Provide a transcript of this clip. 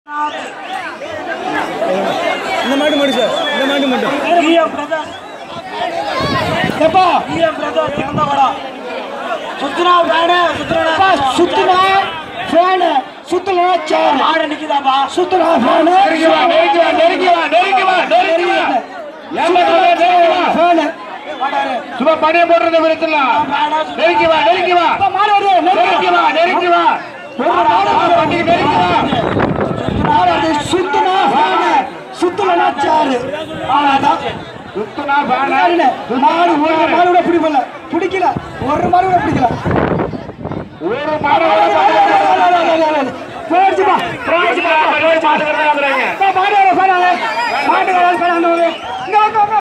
இந்த மாட்டு மட்டும் சார் இந்த மாட்டு மட்டும் இஎம் பிரதர்ஸ் எப்பா இஎம் பிரதர்ஸ் திருந்தவடா சுத்துனா வேணே சுத்துனா சுத்துனா ஃபேனு சுத்துனா சேர் ஆட நிக்குதாப்பா சுத்துனா ஃபேனு நெருங்கி வா நெருங்கி வா நெருங்கி வா நெருங்கி வா நெருங்கி வா ஏமாத்தாத, நெருங்கி வா ஃபேனு சும்மா பணிய போடுறத விடுத்துலாம் நெருங்கி வா நெருங்கி வா மாடு வருது நெருங்கி வா நெருங்கி வா வண்டிக்கு நெருங்கி வா மாடு வருது சுத்துனா ஃபேனு சுத்துனா சேர் அவ்வளோதான் சுத்துனா பானை மாடுனே மாடு ஒரு மாடு கூட பிடிக்கல பிடிக்கல ஒரு மாடு கூட பிடிக்கல ஒரு மாடு போயிடுச்சுப்பா மாட்டுக்கிறதா மாடு வர ஃபேனாலே மாடு வர ஃபேனாலே இங்க வாங்க, வாங்க